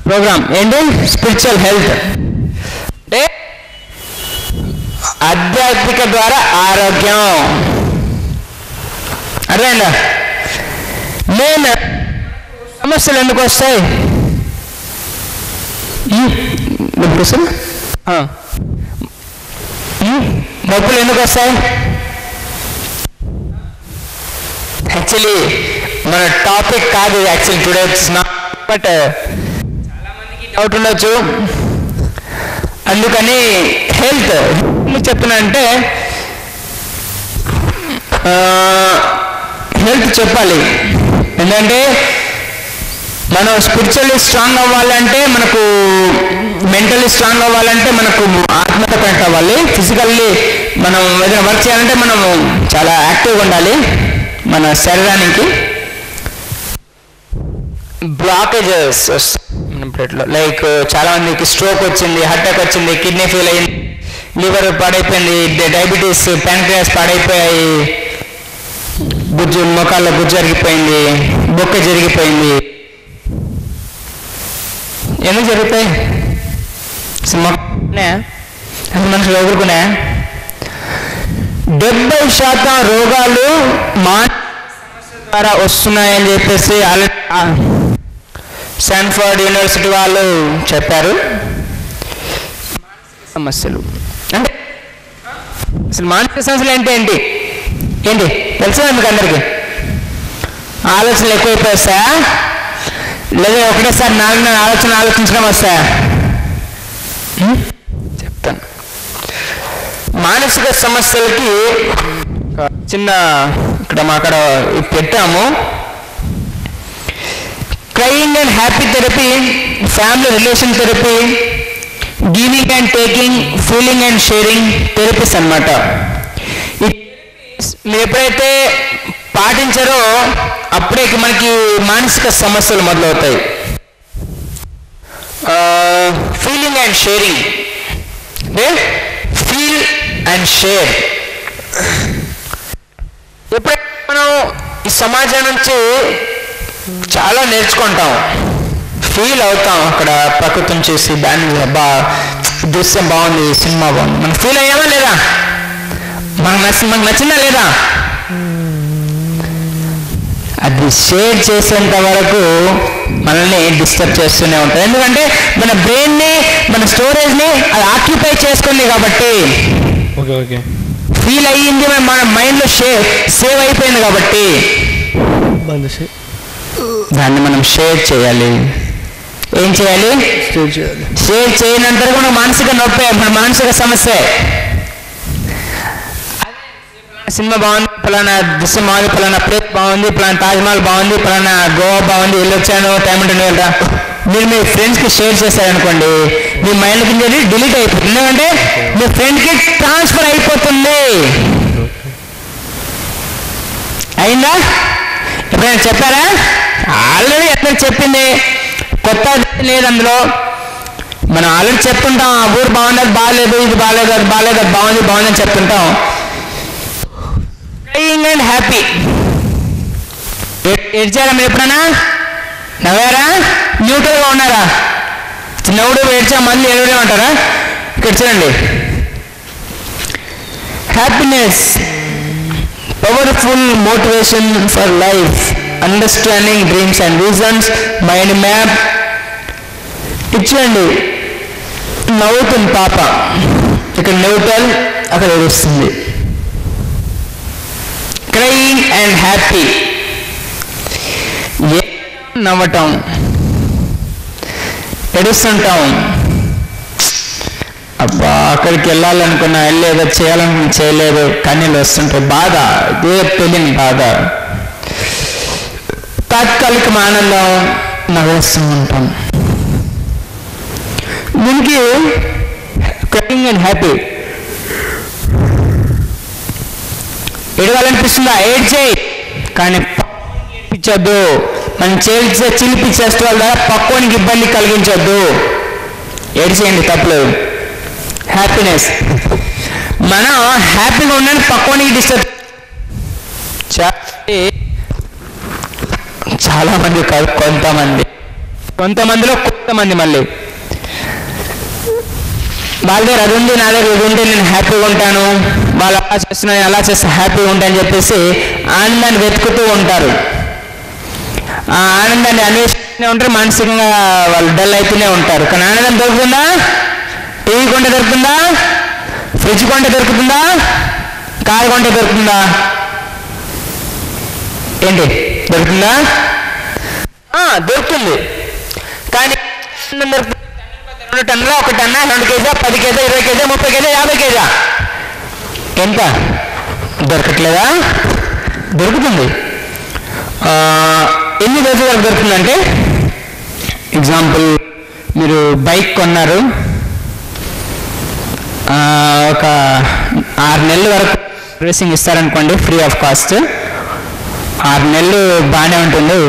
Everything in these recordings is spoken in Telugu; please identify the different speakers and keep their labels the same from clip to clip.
Speaker 1: ప్రోగ్రామ్ ఏంటి స్పిరిచువల్ హెల్త్ అంటే ఆధ్యాత్మిక ద్వారా ఆరోగ్యం అర్థమైందా నేను సమస్యలు ఎందుకు వస్తాయి ఇప్పుడు వస్తుంది? ఆ. ఉమ్, నొప్పులు ఎందుకు వస్తాయి యాక్చువల్లీ మన టాపిక్ కాదు యాక్చువల్లీ టుడే బట్ చాలా మందికి డౌట్ ఉండొచ్చు అందుకని హెల్త్ ఎందుకు చెప్తున్నా అంటే హెల్త్ చెప్పాలి ఎందుకంటే మనం స్పిరిచువల్లీ స్ట్రాంగ్ అవ్వాలంటే మనకు మెంటల్లీ స్ట్రాంగ్ అవ్వాలంటే మనకు ఆత్మత కనెక్ట్ అవ్వాలి ఫిజికల్లీ మనం ఏదైనా వర్క్ చేయాలంటే మనం చాలా యాక్టివ్గా ఉండాలి మన శరీరానికి బ్లాకేజెస్ బ్లడ్లో లైక్ చాలా మందికి స్ట్రోక్ వచ్చింది హార్ట్ అటాక్ వచ్చింది కిడ్నీ ఫెయిల్ అయింది లివర్ పాడైపోయింది డయాబెటీస్ ప్యాంక్రియాస్ పాడైపోయాయి గుజ్జు మొఖాల్లో గుజ్జు జరిగిపోయింది బొక్క జరిగిపోయింది ఎందుకు జరుగుతాయి అసలు మొక్కనే అసలు మనుషులు ఎదుర్కొనే డెబ్బై శాతం రోగాలు మానవ ద్వారా వస్తున్నాయని చెప్పేసి ఆల్రెడీ శాన్ఫర్డ్ యూనివర్సిటీ వాళ్ళు చెప్పారు సమస్యలు అంటే అసలు మానసిక సమస్యలు అంటే ఏంటి ఏంటి తెలుసా మీకు అందరికి ఆలోచనలు ఎక్కువైపోతాయా లేదా ఒకటేసారి నాలుగు నాలుగు ఆలోచన ఆలోచించడం వస్తాయా ఉం? చెప్తాను మానసిక సమస్యలకి ఒక చిన్న ఇక్కడ మా అక్కడ పెట్టాము crying and happy therapy family relation therapy giving and taking feeling and sharing therapies అనమాట మీరు ఎప్పుడైతే పాటించారో అప్పుడే ఇక మనకి మానసిక సమస్యలు మొదలవుతాయి ఫీలింగ్ అండ్ షేరింగ్ అంటే ఫీల్ అండ్ షేర్ ఎప్పుడైతే మనం ఈ సమాజం నుంచి చాలా నేర్చుకుంటాం ఫీల్ అవుతాం అక్కడ ప్రకృతిని చూసి దాన్ని బా దృశ్యం బాగుంది సినిమా బాగుంది మనం ఫీల్ అయ్యామా లేదా మనకు నచ్చి మనకు నచ్చిందా లేదా అది షేర్ చేసేంత వరకు మనల్ని డిస్టర్బ్ చేస్తూనే ఉంటుంది ఎందుకంటే మన బ్రెయిన్ని మన స్టోరేజ్ని అది ఆక్యుపై చేసుకుంది కాబట్టి
Speaker 2: ఓకే ఓకే
Speaker 1: ఫీల్ అయ్యింది మన- మన మైండ్లో షేర్ సేవ్ అయిపోయింది కాబట్టి
Speaker 2: బంద్ చేయి
Speaker 1: దాన్ని మనం షేర్ చేయాలి ఏం చేయాలి
Speaker 2: స్టేజ్ చేయాలి
Speaker 1: షేర్ చేయనంతరం కూడా మానసిక నొప్పే మన మానసిక సమస్య సినిమా బాగుంది పలానా దృశ్యం బాగుంది పలానా ప్లేస్ బాగుంది పలానా తాజ్మహల్ బాగుంది పలానా గోవా బాగుంది వెళ్ళొచ్చాను టైం ఉంటుంది వెళ్ళరా మీరు మీ ఫ్రెండ్స్కి షేర్ చేశారనుకోండి మీ మైండ్ కింద డిలీట్ అయిపోతుంది ఎందుకంటే మీ ఫ్రెండ్కి ట్రాన్స్ఫర్ అయిపోతుంది అయిందా ఎప్పుడైనా చెప్పారా ఆల్రెడీ ఎక్కడ చెప్పింది కొత్త లేదు అందులో మనం ఆల్రెడీ చెప్తుంటాం ఆ ఊరు బాగుంది అది బాగాలేదు ఇది బాగాలేదు అది బాగాలేదు అది బాగుంది బాగుంది అని చెప్తుంటాం క్రయింగ్ అండ్ హ్యాపీ ఏడ్చారా మీరు ఎప్పుడైనా నవ్వారా న్యూట్రల్గా ఉన్నారా నవ్వుడు ఏడ్చా మళ్ళీ ఏడుడే ఉంటారా ఇక్కడ చూడండి happiness powerful motivation for life understanding dreams and reasons mind map ఇచ్చేయండి నవ్వుతుంది పాప ఇక్కడ న్యూట్రల్ అక్కడ ఏడుస్తుంది క్రయింగ్ అండ్ హ్యాపీ నవ్వటం ఎడుస్తుంటాం అబ్బా అక్కడికి వెళ్ళాలనుకున్నా వెళ్ళలేదు చేయాలనుకున్నా చేయలేదు కన్నీళ్ళు వస్తుంటాయి బాధ ఇదే తెలియని బాధ తాత్కాలిక ఆనందం నవ్వేస్తూ ఉంటాం దీనికి క్రయింగ్ అండ్ హ్యాపీ ఎడవాలనిపిస్తుందా ఏడ్ చేయి కానీ ఇచ్చొద్దు మనం చేల్చే చిలిపిచ్చేస్తే వాళ్ళ ద్వారా పక్కోనికి ఇబ్బంది కలిగించొద్దు ఏడ్చేయండి తప్పలేదు హ్యాపీనెస్ మనం హ్యాపీగా ఉండని పక్కోనికి డిస్టర్బ్ చాలా మంది కాదు కొంతమంది కొంతమందిలో కొంతమంది మళ్ళీ వాళ్ళ దగ్గర అది ఉంది నా దగ్గర ఇది ఉంటే నేను హ్యాపీగా ఉంటాను వాళ్ళు అలా చేస్తున్నాను అలా చేస్తే హ్యాపీగా ఉంటాను అని చెప్పేసి ఆనందాన్ని వెతుకుతూ ఉంటారు ఆ ఆనందాన్ని అన్వేషిస్తూనే ఉంటారు మానసికంగా వాళ్ళు డల్ అవుతూనే ఉంటారు కానీ ఆనందం దొరుకుతుందా టీవీ కొంటే దొరుకుతుందా ఫ్రిడ్జ్ కొంటే దొరుకుతుందా కారు కొంటే దొరుకుతుందా ఏంటి దొరుకుతుందా ఆ, దొరుకుతుంది కానీ ఆనందం దొరుకుతుంది రెండు టన్నుల ఒక టన్నా రెండు కేజా పది కేజా ఇరవై కేజా ముప్పై కేజా యాభై కేజా ఎంత దొరకట్లేదా దొరుకుతుంది ఆ, ఎన్ని రోజుల వరకు దొరుకుతుందంటే ఎగ్జాంపుల్ మీరు బైక్ కొన్నారు ఆ, ఒక ఆరు నెలల వరకు సర్వీసింగ్ ఇస్తారనుకోండి ఫ్రీ ఆఫ్ కాస్ట్ ఆరు నెలలు బాగానే ఉంటుంది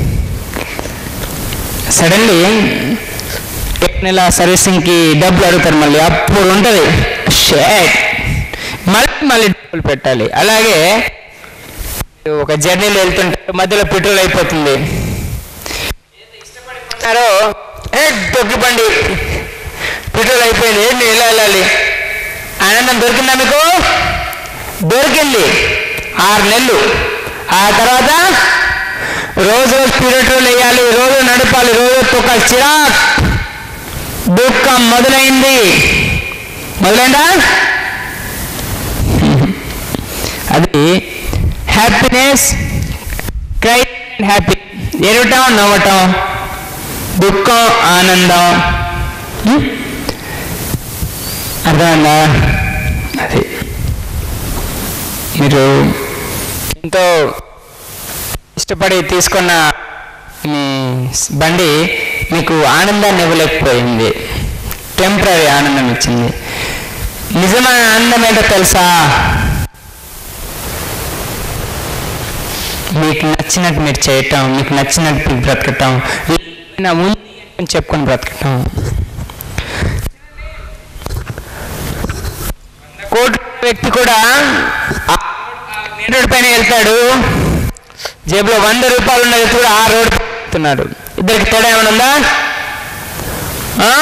Speaker 1: సడన్లీ నెల సర్వీసింగ్కి డబ్బులు అడుగుతారు మళ్ళీ అప్పుడు ఉంటుంది షేట్ మళ్ళీ మళ్ళీ డబ్బులు పెట్టాలి అలాగే ఒక జర్నీలో వెళ్తుంటే మధ్యలో పెట్రోల్ అయిపోతుంది అన్నారో ఏ తొక్కిపండి పెట్రోల్ అయిపోయింది ఏంటి ఎలా వెళ్ళాలి ఆనందం దొరికిందా మీకు దొరికింది ఆరు నెలలు ఆ తర్వాత రోజు రోజు పెట్రోల్ వేయాలి రోజు నడపాలి రోజు తొక్క చిరాక్ దుఃఖం మొదలైంది మొదలైందా అది హ్యాపీనెస్ క్రై హ్యాపీ ఎరవటం నవ్వటం దుఃఖం ఆనందం హ్మ్? అర్థమైందా అది మీరు ఎంతో ఇష్టపడి తీసుకున్న మీ బండి మీకు ఆనందాన్ని ఇవ్వలేకపోయింది టెంపరీ ఆనందం ఇచ్చింది నిజమైన ఆనందం ఏంటో తెలుసా మీకు నచ్చినట్టు మీరు చేయటం మీకు నచ్చినట్టు మీరు బ్రతకటం నా ఉంది అని చెప్పుకొని బ్రతకటం కోటి వ్యక్తి కూడా ఆ మెయిన్ రోడ్ పైన వెళ్తాడు జేబులో వంద రూపాయలు ఉన్న వ్యక్తి కూడా ఆ రోడ్ వెళ్తున్నాడు ఇద్దరికి తేడా ఏమైనా ఉందా ఆ?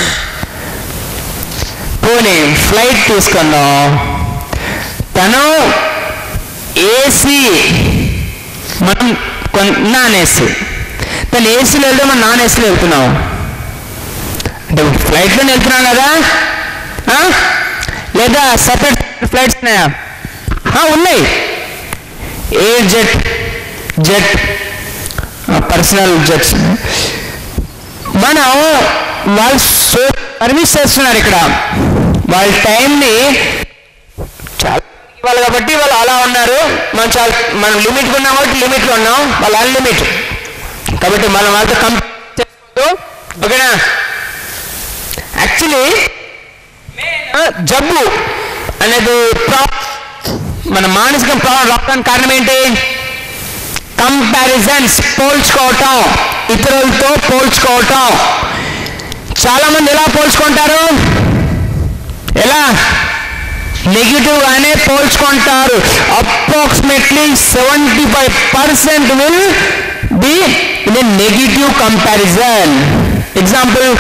Speaker 1: పోనీ ఫ్లైట్ తీసుకుందాం తను ఏసీ మనం కొన్ నాన్ ఏసీ తను ఏసీలో వెళ్తే మనం నాన్ ఏసీలో వెళ్తున్నాం అంటే ఫ్లైట్లో వెళ్తున్నాం కదా ఆ? లేదా సపరేట్ ఫ్లైట్స్ ఉన్నాయా ఆ, ఉన్నాయి air jet jet personal jets మనం వాళ్ళు సో సర్వీస్ చేస్తున్నారు ఇక్కడ వాళ్ళ టైంని చాలా వాళ్ళు కాబట్టి వాళ్ళు అలా ఉన్నారు మనం చాలా మనం లిమిట్ ఉన్నాం కాబట్టి లిమిట్లో ఉన్నాం వాళ్ళు అన్లిమిట్ కాబట్టి మనం వాళ్ళతో కంపేర్ ఓకేనా యాక్చువల్లీ జబ్బు అనేది ప్రా మన మానసిక ప్రాబ్లం రావడానికి కారణం ఏంటి కంపారిజన్స్ పోల్చుకోవటం ఇతరులతో పోల్చుకోవటం చాలా మంది ఎలా పోల్చుకుంటారు ఎలా నెగిటివ్ గానే పోల్చుకుంటారు approximately seventy five percent will be in negative comparison example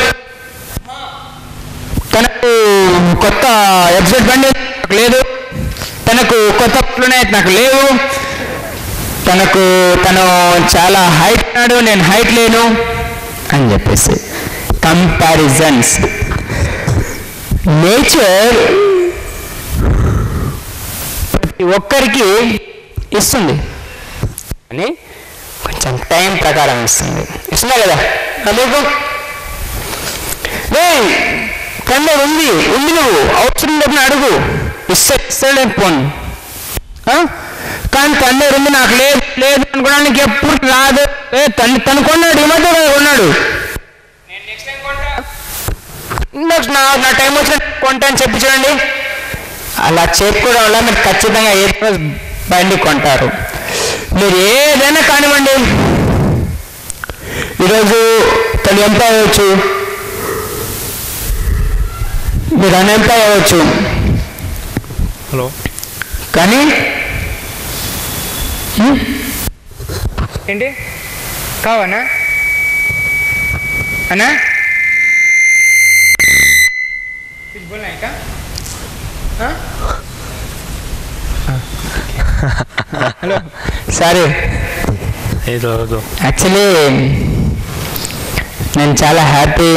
Speaker 1: తనకు కొత్త ఎపిసోడ్ బండి నాకు లేదు తనకు కొత్త బట్టలు ఉన్నాయి నాకు లేవు తనకు తను చాలా హైట్ ఉన్నాడు నేను హైట్ లేను అని చెప్పేసి కంపారిజన్స్ నేచర్ ప్రతి ఒక్కరికి ఇస్తుంది అని కొంచెం టైం ప్రకారం ఇస్తుంది ఇస్తుందా కదా మీకు ఏయ్, తండ్రి ఉంది ఉంది నువ్వు అవసరం లేదని అడుగు ఇస్తే ఇస్తాడే పోను ఆ? కానీ తండ్రి ఉంది నాకు లేదు లేదు అనుకోవడానికి ఎప్పుడు రాదు ఏ తండ్రి తను కొన్నాడు ఈ మధ్య కదా కొన్నాడు నెక్స్ట్ నా నా టైం వచ్చిన కొంటా అని చెప్పి చూడండి అలా చెప్పుకోవడం వల్ల మీరు ఖచ్చితంగా ఏదో రోజు బండి కొంటారు మీరు ఏదైనా కానివ్వండి ఈరోజు తను ఎంత అవ్వచ్చు మీరు అన్ఎంప్లాయ్ అవ్వచ్చు
Speaker 2: హలో
Speaker 1: కానీ ఏంటి కావనా అన్నా कुछ बोलना है क्या हाँ? హలో సారీ
Speaker 2: ఏదో ఏదో
Speaker 1: యాక్చువల్లీ నేను చాలా హ్యాపీ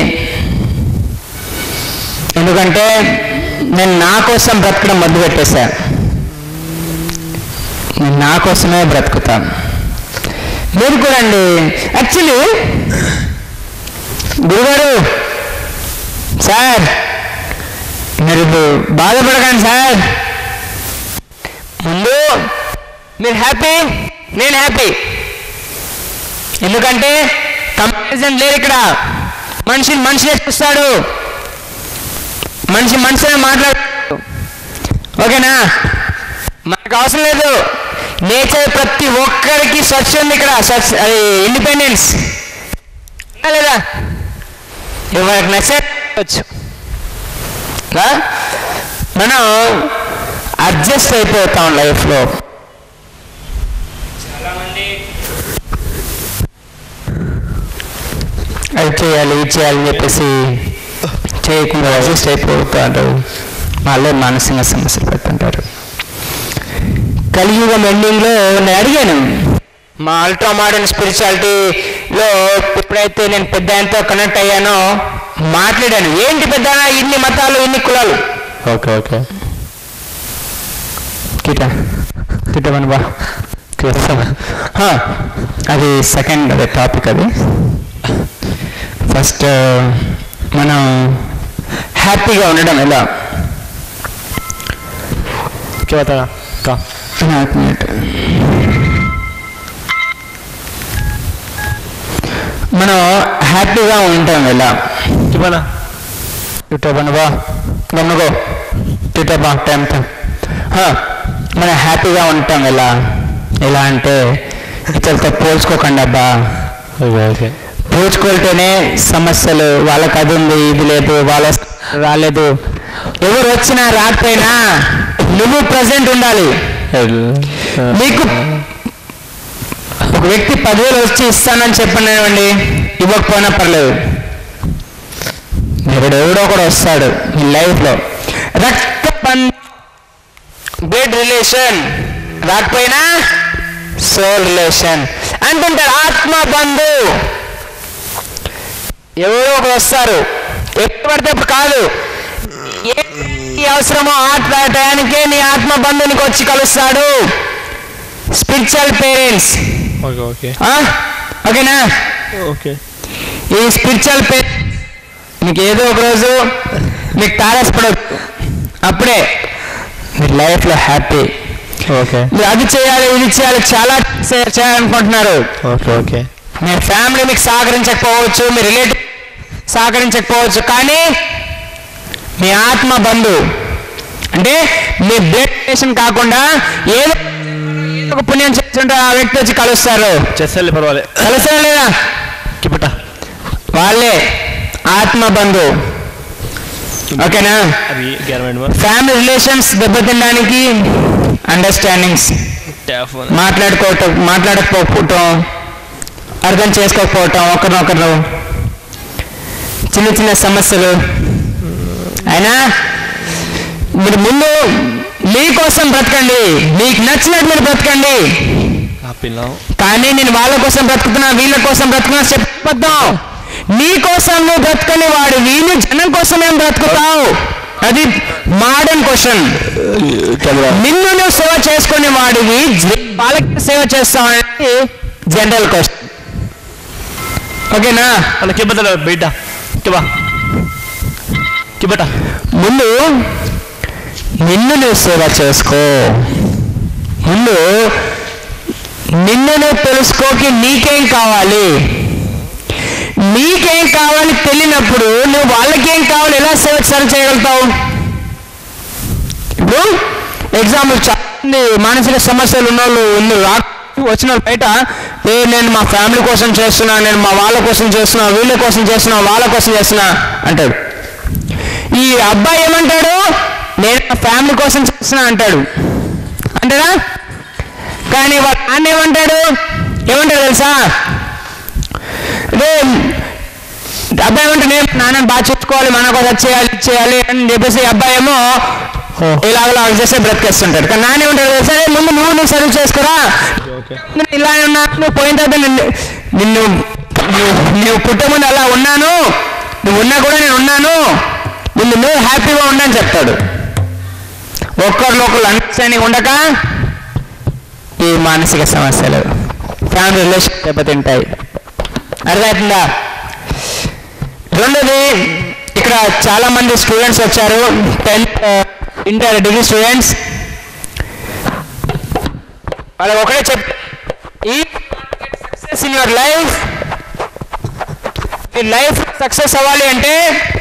Speaker 1: ఎందుకంటే నేను నా కోసం బ్రతకడం మొదలు పెట్టేశా నేను నా కోసమే బ్రతుకుతాను మీరు కూడా అండి యాక్చువల్లీ గురుగారు సార్ మీరు బాధపడకండి సార్ ముందు మీరు హ్యాపీ నేను హ్యాపీ ఎందుకంటే కంపారిజన్ లేదు ఇక్కడ మనిషి మనిషినే చూస్తాడు మనిషి మనిషినే మాట్లాడు ఓకేనా మనకు అవసరం లేదు నేచర్ ప్రతి ఒక్కరికి స్వచ్ఛ ఉంది ఇక్కడ స్వచ్ఛ అది ఇండిపెండెన్స్ లేదా ఎవరికి నచ్చవచ్చు మనం అడ్జస్ట్ అయిపోతాం లైఫ్లో అది చేయాలి ఇది చేయాలని చెప్పేసి చేయకుండా అడ్జస్ట్ అయిపోతారు వాళ్ళే మానసిక సమస్యలు పెడుతుంటారు కలియుగం ఎండింగ్లో నేను అడిగాను మా అల్ట్రా మోడర్న్ స్పిరిచువాలిటీలో ఎప్పుడైతే నేను పెద్ద ఆయనతో కనెక్ట్ అయ్యానో మాట్లాడాను ఏంటి పెద్ద ఇన్ని మతాలు ఇన్ని కులాలు
Speaker 2: ఓకే ఓకే
Speaker 1: కిట కిటమని బా హా, అది సెకండ్ అదే టాపిక్ అది ఫస్ట్ మనం హ్యాపీగా ఉండడం ఎలా
Speaker 2: क्या बताया का
Speaker 1: ఒక మినిట్ మనం హ్యాపీగా ఉంటాం ఎలా
Speaker 2: क्या बना
Speaker 1: యూట్యూబ్ బా గమనుకో యూట్యూబ్ బా టైం టైం మనం హ్యాపీగా ఉంటాం ఎలా ఎలా అంటే ఇతరులతో పోల్చుకోకండి అబ్బా
Speaker 2: ఓకే ఓకే
Speaker 1: పోల్చుకుంటేనే సమస్యలు వాళ్ళకి అది ఉంది ఇది లేదు వాళ్ళ రాలేదు ఎవరు వచ్చినా రాకపోయినా నువ్వు ప్రజెంట్ ఉండాలి నీకు ఒక వ్యక్తి పదివేలు వచ్చి ఇస్తానని చెప్పండి ఇవ్వకపోయినా పర్లేదు ఇప్పుడు ఎవడో కూడా వస్తాడు మీ లైఫ్లో రక్త బ్లడ్ రిలేషన్ రాకపోయినా సోల్ రిలేషన్ అంటుంటారు ఆత్మ బంధు ఎవరో ఒకరు వస్తారు ఎప్పుడు పడితే అప్పుడు కాదు ఏ ఈ అవసరమో ఆ టయానికే నీ ఆత్మ బంధువునికి వచ్చి కలుస్తాడు స్పిరిచువల్ పేరెంట్స్
Speaker 2: ఓకే ఓకే
Speaker 1: ఓకేనా
Speaker 2: ఓకే
Speaker 1: ఈ స్పిరిచువల్ పే మీకు ఏదో ఒక రోజు మీకు తారసపడదు అప్పుడే మీరు లైఫ్లో హ్యాపీ
Speaker 2: ఓకే
Speaker 1: మీరు అది చేయాలి ఇది చేయాలి చాలా చే- చేయాలనుకుంటున్నారు
Speaker 2: ఓకే ఓకే
Speaker 1: మీ ఫ్యామిలీ మీకు సహకరించకపోవచ్చు మీ రిలేటివ్ సహకరించకపోవచ్చు కానీ మీ ఆత్మ బంధు అంటే మీ బ్లడ్ రిలేషన్ కాకుండా ఏదో ఒక పుణ్యం చేస్తుంటే ఆ వ్యక్తి వచ్చి కలుస్తారు
Speaker 2: చేస్తే పర్వాలే
Speaker 1: కలుస్తారా లేదా
Speaker 2: కిపట
Speaker 1: వాళ్ళే ఆత్మ బంధు ఓకేనా
Speaker 2: అది గవర్నమెంట్
Speaker 1: ఫ్యామిలీ రిలేషన్స్ దెబ్బతినడానికి అండర్స్టాండింగ్స్
Speaker 2: ట్యాఫ్
Speaker 1: మాట్లాడుకోవటం మాట్లాడకపోవటం అర్థం చేసుకోకపోవటం ఒకరినొకరు చిన్న చిన్న సమస్యలు అయినా మీరు ముందు మీకోసం బ్రతకండి మీకు నచ్చినట్టు మీరు బ్రతకండి
Speaker 2: ఆ పిల్లం
Speaker 1: కానీ నేను వాళ్ళ కోసం బ్రతుకుతున్నా వీళ్ళ కోసం బ్రతుకున్నా చెప్పొద్దాం నీ కోసం నువ్వు బ్రతకని వాడు వీళ్ళు జనం కోసం ఏం బ్రతుకుతావు అది మోడర్న్ క్వశ్చన్ నిన్ను నువ్వు సేవ చేసుకునే వాడివి జ- వాళ్ళకి సేవ చేస్తావు అనేది జనరల్ క్వశ్చన్ ఓకేనా
Speaker 2: అలా కిబత బయట కిబా కిబట
Speaker 1: ముందు నిన్ను నువ్వు సేవ చేసుకో ముందు నిన్ను నువ్వు తెలుసుకోకి నీకేం కావాలి నీకేం కావాలి తెలియనప్పుడు నువ్వు వాళ్ళకేం కావాలి ఎలా సేవ సరి చేయగలుగుతావు ఇప్పుడు ఎగ్జాంపుల్ చాలా మంది మానసిక సమస్యలు ఉన్న వాళ్ళు ఉన్న రా వచ్చిన వాళ్ళు బయట ఏ నేను మా ఫ్యామిలీ కోసం చేస్తున్నా నేను మా వాళ్ళ కోసం చేస్తున్నా వీళ్ళ కోసం చేస్తున్నా వాళ్ళ కోసం చేస్తున్నా అంటాడు ఈ అబ్బాయి ఏమంటాడు నేను నా ఫ్యామిలీ కోసం చేస్తున్నా అంటాడు అంటాడా కానీ వాళ్ళ నాన్న ఏమంటాడు ఏమంటాడు తెలుసా రే అబ్బాయి ఏమంటే నేను నాన్నని బాగా చూసుకోవాలి మన కోసం చేయాలి ఇది చేయాలి అని చెప్పేసి ఈ అబ్బాయి ఏమో ఇలాగలా చేస్తే బ్రతికేస్తుంటాడు కానీ నాన్న ఏమంటాడు సరే ముందు నువ్వు నువ్వు చదువు చేసుకురా
Speaker 2: ఓకే
Speaker 1: నేను ఇలా ఉన్నా నువ్వు పోయిన తర్వాత నిన్ను నిన్ను నువ్వు నువ్వు పుట్టే ముందు అలా ఉన్నాను నువ్వు ఉన్నా కూడా నేను ఉన్నాను నిన్ను నువ్వు హ్యాపీగా ఉండని చెప్తాడు ఒక్కరిలో ఒకరు అండర్స్టాండింగ్ ఉండక ఈ మానసిక సమస్యలు ఫ్యామిలీ రిలేషన్ దెబ్బతింటాయి అర్థమవుతుందా రెండోది ఇక్కడ చాలా మంది స్టూడెంట్స్ వచ్చారు టెన్త్ ఇంటర్ డిగ్రీ స్టూడెంట్స్ వాళ్ళకి ఒకటే చెప్ ఈ సక్సెస్ ఇన్ యువర్ లైఫ్ మీ లైఫ్ సక్సెస్ అవ్వాలి అంటే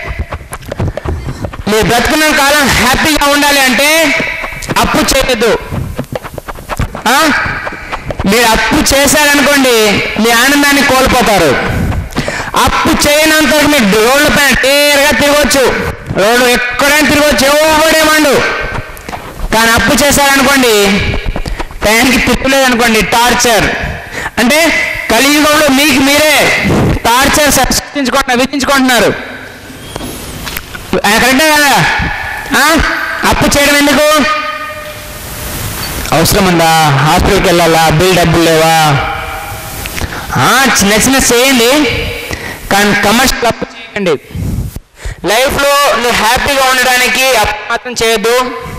Speaker 1: మీరు బ్రతుకున్న కాలం హ్యాపీగా ఉండాలి అంటే అప్పు చేయొద్దు ఆ? మీరు అప్పు చేశారనుకోండి మీ ఆనందాన్ని కోల్పోతారు అప్పు చేయనంత వరకు మీరు రోడ్ల పైన టేరుగా తిరగవచ్చు రోడ్డు ఎక్కడైనా తిరగవచ్చు ఎవడేమండు కానీ అప్పు చేశారనుకోండి టైంకి తిప్పలేదనుకోండి టార్చర్ అంటే కలియుగంలో మీకు మీరే టార్చర్ సృష్టించుకుంటున్నారు విధించుకుంటున్నారు ఆ, కరెక్టే కదా ఆ? అప్పు చేయడం ఎందుకు అవసరం ఉందా హాస్పిటల్కి వెళ్ళాలా బిల్ డబ్బులు లేవా ఆ, చిన్న చిన్న చేయండి కానీ కమర్షియల్ అప్పు చేయండి లైఫ్లో నువ్వు హ్యాపీగా ఉండడానికి అప్పు మాత్రం చేయొద్దు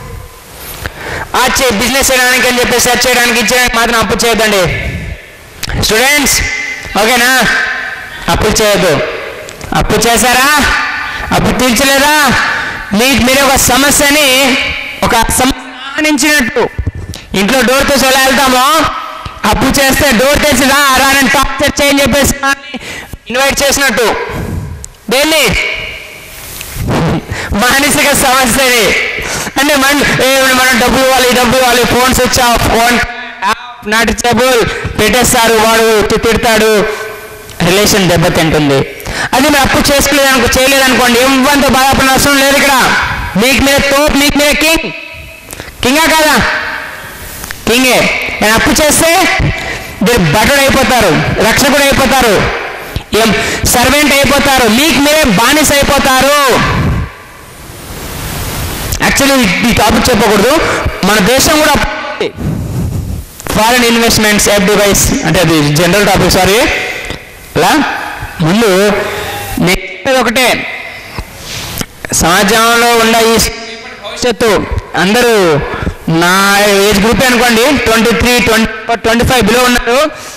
Speaker 1: ఆ చే బిజినెస్ చేయడానికి అని చెప్పేసి సెర్చ్ చేయడానికి ఇచ్చేయడానికి మాత్రం అప్పు చేయొద్దండి స్టూడెంట్స్ ఓకేనా అప్పు చేయొద్దు అప్పు చేశారా అప్పు తీర్చలేదా మీకు మీరే ఒక సమస్యని ఒక సమస్యనించినట్టు ఇంట్లో డోర్ తీసి ఎలా వెళ్తామో అప్పు చేస్తే డోర్ తెచ్చి రా రానని టార్చర్ చేయని చెప్పేసి ఇన్వైట్ చేసినట్టు దేన్ని మానసిక సమస్యని అంటే మన ఏ- మనం డబ్బులు ఇవ్వాలి డబ్బులు ఇవ్వాలి phone switch off phone not reachable పెట్టేస్తారు వాడు తి- తిడతాడు రిలేషన్ దెబ్బతింటుంది అది మీరు అప్పు చేసుకోలేదనుకో చేయలేదనుకోండి ఇవ్వంత బాధపడిన అవసరం లేదు ఇక్కడ మీకు మీద తోపు మీకు మీద కింగ్ కింగా కాదా కింగే నేను అప్పు చేస్తే మీరు బటుడు అయిపోతారు రక్షకుడు అయిపోతారు ఏం సర్వెంట్ అయిపోతారు మీకు మీరే బానిస అయిపోతారు యాక్చువల్లీ ఈ టాపిక్ చెప్పకూడదు మన దేశం కూడా ఫారెన్ ఇన్వెస్ట్మెంట్స్ యాప్ డివైస్ అంటే అది జనరల్ టాపిక్ సారీ అలా ముందు నేను చెప్పేది ఒకటే సమాజంలో ఉన్న ఈ భవిష్యత్తు అందరూ నా ఏజ్ గ్రూప్ అనుకోండి twenty three twenty twenty five below ఉన్నారు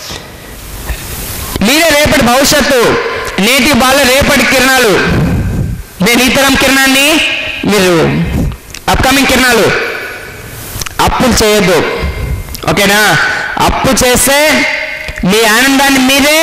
Speaker 1: మీరే రేపటి భవిష్యత్తు నేటి బాల రేపటి కిరణాలు నేను ఈ తరం కిరణాన్ని మీరు అప్కమింగ్ కిరణాలు అప్పులు చేయొద్దు ఓకేనా అప్పు చేస్తే మీ ఆనందాన్ని మీరే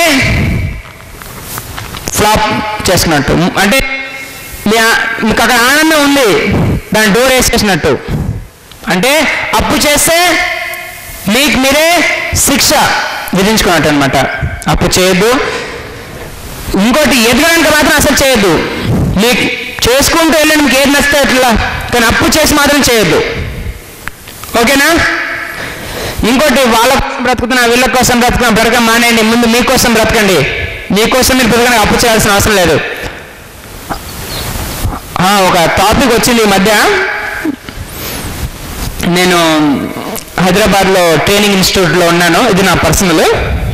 Speaker 1: ఫ్లాప్ చేసుకున్నట్టు అంటే మీ ఆ- మీకు అక్కడ ఆనందం ఉంది దాని డోర్ వేసేసినట్టు అంటే అప్పు చేస్తే మీకు మీరే శిక్ష విధించుకున్నట్టు అనమాట అప్పు చేయొద్దు ఇంకోటి ఎదగడానికి మాత్రం అసలు చేయొద్దు మీకు చేసుకుంటూ వెళ్ళండి మీకు ఏది నచ్చితే అట్లా కానీ అప్పు చేసి మాత్రం చేయొద్దు ఓకేనా ఇంకోటి వాళ్ళ కోసం బ్రతుకుతున్నా వీళ్ళ కోసం బ్రతుకున్నా బ్రతక మానేయండి ముందు మీకోసం బ్రతకండి మీకోసం మీరు బ్రతకడానికి అప్పు చేయాల్సిన అవసరం లేదు ఆ, ఒక టాపిక్ వచ్చింది ఈ మధ్య నేను హైదరాబాద్లో ట్రైనింగ్ ఇన్స్టిట్యూట్లో ఉన్నాను ఇది నా పర్సనల్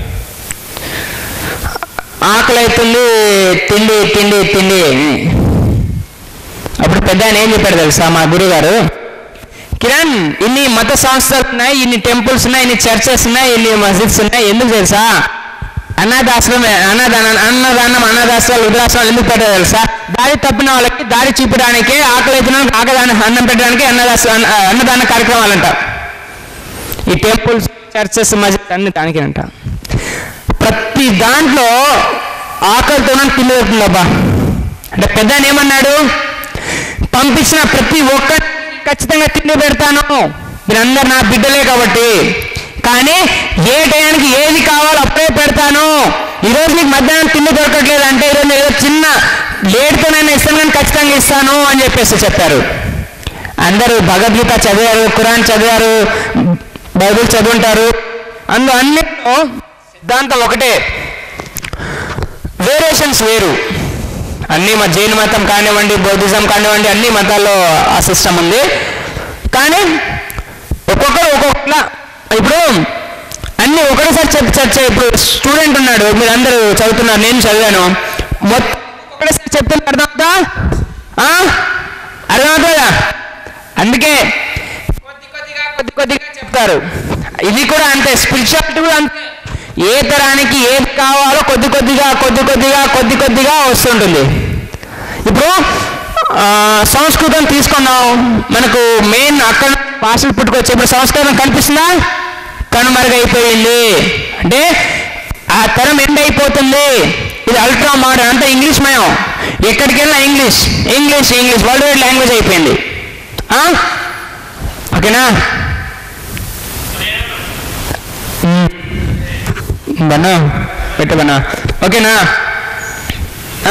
Speaker 1: ఆకలి అవుతుంది తిండి తిండి తిండి అప్పుడు పెద్ద ఆయన ఏం చెప్పాడు తెలుసా మా గురుగారు కిరణ్ ఇన్ని మత సంస్థలు ఉన్నాయి ఇన్ని టెంపుల్స్ ఉన్నాయి ఇన్ని చర్చెస్ ఉన్నాయి ఇన్ని మస్జిద్స్ ఉన్నాయి ఎందుకు తెలుసా అనాథాశ్రమం అన్నదాన అన్నదానం అనాథాశ్రమాలు వృద్ధాశ్రమాలు ఎందుకు పెట్టారు తెలుసా దారి తప్పిన వాళ్ళకి దారి చూపడానికే ఆకలి అవుతున్న ఆకదాన అన్నం పెట్టడానికి అన్నదాశ్ర అన్న- అన్నదాన కార్యక్రమాలు అంట ఈ టెంపుల్స్ చర్చెస్ మస్జిద్ అన్ని దానికి అంట ప్రతి దాంట్లో ఆకలితో తిండి దొరుకుతుందబ్బా అంటే పెద్ద ఆయన ఏమన్నాడు పంపించిన ప్రతి ఒక్క ఖచ్చితంగా తిండి పెడతాను మీరందరు నా బిడ్డలే కాబట్టి కానీ ఏ టయానికి ఏది కావాలో అప్పుడే పెడతాను ఈరోజు నీకు మధ్యాహ్నం తిండి దొరకట్లేదు అంటే ఈరోజు నేను ఏదో చిన్న లేటుతోనైనా ఇస్తాను కానీ ఖచ్చితంగా ఇస్తాను అని చెప్పేసి చెప్పారు అందరూ భగవద్గీత చదివారు ఖురాన్ చదివారు బైబిల్ చదువుంటారు అందు అన్నిట్లో సిద్ధాంతం ఒకటే వేరియేషన్స్ వేరు అన్ని మా జైన్ మతం కానివ్వండి బౌద్ధిజం కానివ్వండి అన్ని మతాల్లో ఆ సిస్టమ్ ఉంది కానీ ఒక్కొక్కరు ఒక్కొక్కలా ఇప్పుడు అన్ని ఒకటేసారి చెప్పి చర్చ ఇప్పుడు స్టూడెంట్ ఉన్నాడు మీరు అందరూ చదువుతున్నారు నేను చదివాను మొత్తం ఒకటేసారి చెప్తున్నా అర్థమవుతా ఆ? అర్థమవుతుందా అందుకే కొద్ది కొద్దిగా కొద్ది కొద్దిగా చెప్తారు ఇది కూడా అంతే స్పిరిచువాలిటీ కూడా అంతే ఏ తరానికి ఏది కావాలో కొద్ది కొద్దిగా కొద్ది కొద్దిగా కొద్ది కొద్దిగా వస్తుంటుంది ఇప్పుడు ఆ, సంస్కృతం తీసుకున్నాం మనకు మెయిన్ అక్కడ భాషలు పుట్టుకొచ్చి ఇప్పుడు సంస్కృతం కనిపిస్తుందా కనుమరుగైపోయింది అంటే ఆ తరం ఎండ్ అయిపోతుంది ఇది అల్ట్రా మోడర్న్ అంతా ఇంగ్లీష్ మయం ఎక్కడికి వెళ్ళినా English English English world wide language అయిపోయింది ఆ? ఓకేనా బన్నా పెట్టు బన్నా ఓకేనా ఆ?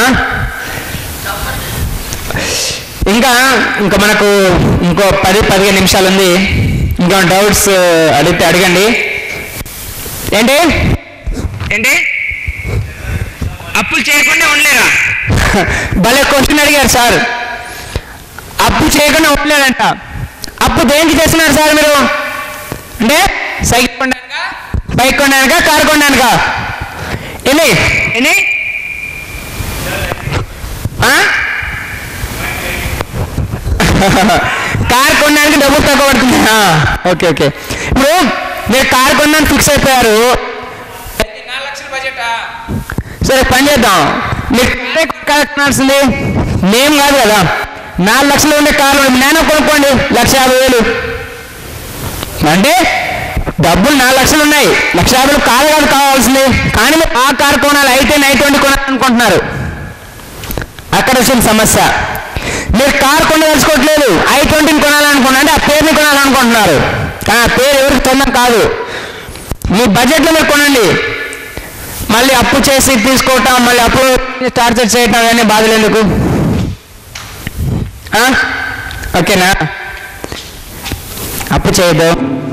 Speaker 1: ఇంకా ఇంకా మనకు ఇంకో పది పదిహేను నిమిషాలు ఉంది ఇంకా డౌట్స్ అడిగితే అడగండి ఏంటి ఏంటి అప్పులు చేయకుండా ఉండలేరా భలే క్వశ్చన్ అడిగారు సార్ అప్పు చేయకుండా ఉండలేదంట అప్పు దేనికి చేస్తున్నారు సార్ మీరు అంటే సైకిల్ కొనడానికా బైక్ కొనడానికా కారు కొనడానికా ఎన్ని ఎన్ని ఆ? కార్ కొనడానికి డబ్బులు తక్కువ పడుతుంది ఆ, ఓకే ఓకే ఇప్పుడు మీరు కార్ కొనడానికి ఫిక్స్ అయిపోయారు సరే పని చేద్దాం మీరు కారే కార్ కొనాల్సింది మేము కాదు కదా నాలుగు లక్షలు ఉండే కార్లు నేను కొనుక్కోండి లక్ష యాభై వేలు అంటే డబ్బులు నాలుగు లక్షలు ఉన్నాయి లక్ష యాభై వేలు కారు కాదు కావాల్సింది కానీ మీరు ఆ కారు కొనాలి అయితే నైట్ వండి కొనాలనుకుంటున్నారు అక్కడ వచ్చిన సమస్య మీరు కార్ కొనదలుచుకోవట్లేదు ఐ ట్వంటీని కొనాలనుకున్నా అంటే ఆ పేరుని కొనాలనుకుంటున్నారు ఆ పేరు ఎవరికి సొంతం కాదు మీ బడ్జెట్లో మీరు కొనండి మళ్ళీ అప్పు చేసి తీసుకోవటం మళ్ళీ అప్పు టార్చర్ చేయటం అవన్నీ బాధలు ఎందుకు ఆ? ఓకేనా అప్పు చేయదు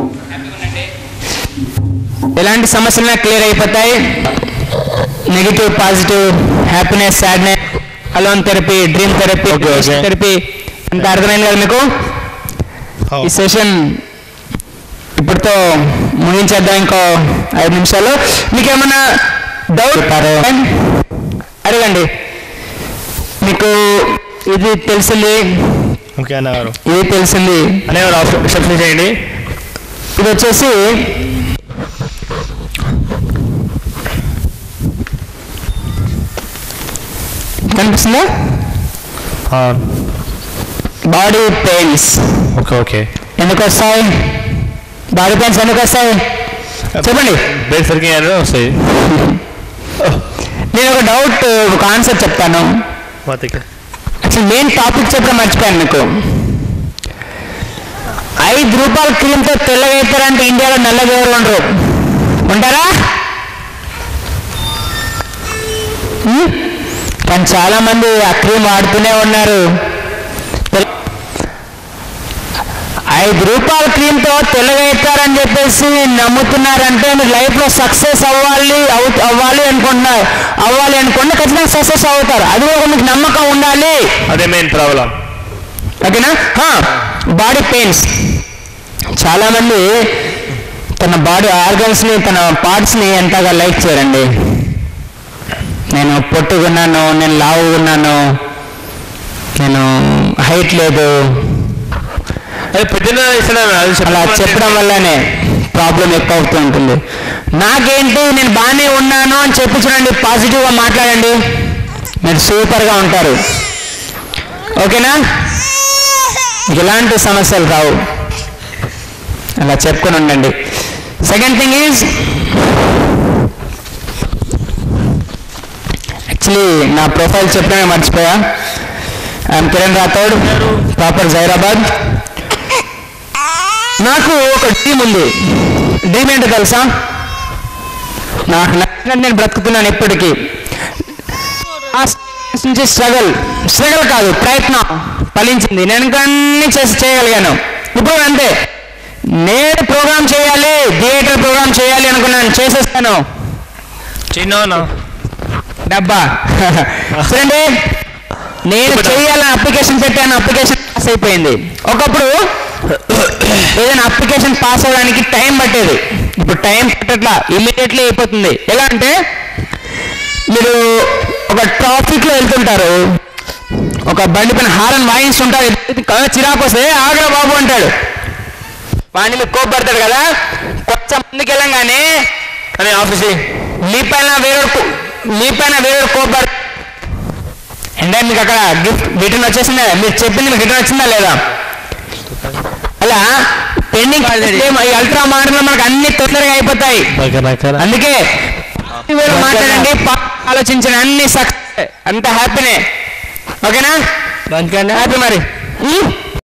Speaker 1: ఎలాంటి సమస్యలైనా క్లియర్ అయిపోతాయి negative positive happiness sadness alone therapy dream therapy
Speaker 2: Okay, okay.
Speaker 1: Therapy అంత అర్థమైంది కదా మీకు ఈ సెషన్ ఇప్పటితో ముగించేద్దాం ఇంకో ఐదు నిమిషాలు మీకు ఏమైనా డౌట్ అడగండి మీకు ఇది తెలిసింది
Speaker 2: ఓకే అన్నగారు
Speaker 1: ఇది తెలిసింది
Speaker 2: అన్నగారు ఆప్షన్ చేయండి
Speaker 1: ఇది వచ్చేసి కనిపిస్తుందా బాడీ పెయిన్స్
Speaker 2: ఓకే ఓకే
Speaker 1: ఎందుకు వస్తాయి బాడీ పెయిన్స్ ఎందుకు వస్తాయి చెప్పండి
Speaker 2: బెడ్ సరిగ్గా వస్తాయి
Speaker 1: నేను ఒక డౌట్ ఒక ఆన్సర్ చెప్తాను
Speaker 2: మాతకి
Speaker 1: అసలు మెయిన్ టాపిక్ చెప్పడం మర్చిపోయాను మీకు ఐదు రూపాయల క్రీమ్తో తెల్లగా అవుతారంటే ఇండియాలో నల్లగా ఎవరు ఉండరు ఉంటారా హ్మ్? కానీ చాలా మంది ఆ క్రీమ్ వాడుతూనే ఉన్నారు తెల్ల- ఐదు రూపాయల క్రీమ్తో తెల్లగా అవుతారని చెప్పేసి నమ్ముతున్నారంటే మీరు లైఫ్లో సక్సెస్ అవ్వాలి అవు- అవ్వాలి అనుకుంటున్నారు అవ్వాలి అనుకుంటే ఖచ్చితంగా సక్సెస్ అవుతారు అది ఒక మీకు నమ్మకం ఉండాలి
Speaker 2: అదే మెయిన్ ప్రాబ్లం
Speaker 1: ఓకేనా బాడీ పెయిన్స్ చాలామంది తన బాడీ ఆర్గన్స్ని తన పార్ట్స్ని ఎంతగా లైక్ చేయరండి నేను పొట్టుకున్నాను నేను లావు ఉన్నాను నేను హైట్ లేదు
Speaker 2: అదే పొద్దున్న ఇస్తున్నాను అది
Speaker 1: అలా చెప్పడం వల్లనే ప్రాబ్లం ఎక్కువ అవుతూ ఉంటుంది నాకేంటి నేను బాగానే ఉన్నాను అని చెప్పి చూడండి పాజిటివ్గా మాట్లాడండి మీరు సూపర్గా ఉంటారు ఓకేనా మీకు ఎలాంటి సమస్యలు రావు అలా చెప్పుకొని ఉండండి సెకండ్ థింగ్ ఈజ్ యాక్చువల్లీ నా ప్రొఫైల్ చెప్పడమే మర్చిపోయా ఐఎమ్ కిరణ్ రాథోడ్ ప్రాపర్ జైరాబాద్ నాకు ఒక డ్రీమ్ ఉంది డ్రీమ్ ఏంటో తెలుసా నాకు నచ్చినట్టు నేను బ్రతుకుతున్నాను ఎప్పటికీ ఆ స్టేజ్ నుంచి స్ట్రగల్ స్ట్రగల్ కాదు ప్రయత్నం ఫలించింది నేను ఇంకా అన్ని చేసి చేయగలిగాను ఇప్పుడు అంతే నేను ప్రోగ్రామ్ చేయాలి థియేటర్ ప్రోగ్రామ్ చేయాలి అనుకున్నాను చేసేస్తాను
Speaker 2: చిన్న
Speaker 1: డబ్బా చూడండి నేను చేయాలని అప్లికేషన్ పెట్టాను అప్లికేషన్ పాస్ అయిపోయింది ఒకప్పుడు ఏదైనా అప్లికేషన్ పాస్ అవ్వడానికి టైం పట్టేది ఇప్పుడు టైం పట్టట్లా ఇమీడియట్లీ అయిపోతుంది ఎలా అంటే మీరు ఒక ట్రాఫిక్లో వెళ్తుంటారు ఒక బండి పైన హారన్ వాయిస్తుంటారు ఎదురు చిరాకు వస్తే ఆగ్రా బాబు అంటాడు వాడిని మీకు కోపడతాడు కదా కొంచెం ముందుకు వెళ్ళంగానే
Speaker 2: కానీ ఆఫీస్
Speaker 1: మీ పైన వేరే మీ పైన వేరే కోపడ అంటే మీకు అక్కడ గిఫ్ట్ రిటర్న్ వచ్చేసిందా మీరు చెప్పింది మీకు రిటర్న్ వచ్చిందా లేదా అలా పెండింగ్ ఈ అల్ట్రా మోడల్ మనకు అన్ని తొందరగా అయిపోతాయి అందుకే వేరే మాట్లాడండి పా- ఆలోచించండి అన్ని సక్సెస్ అంత హ్యాపీనే ఓకేనా హ్యాపీ మరి ఉం?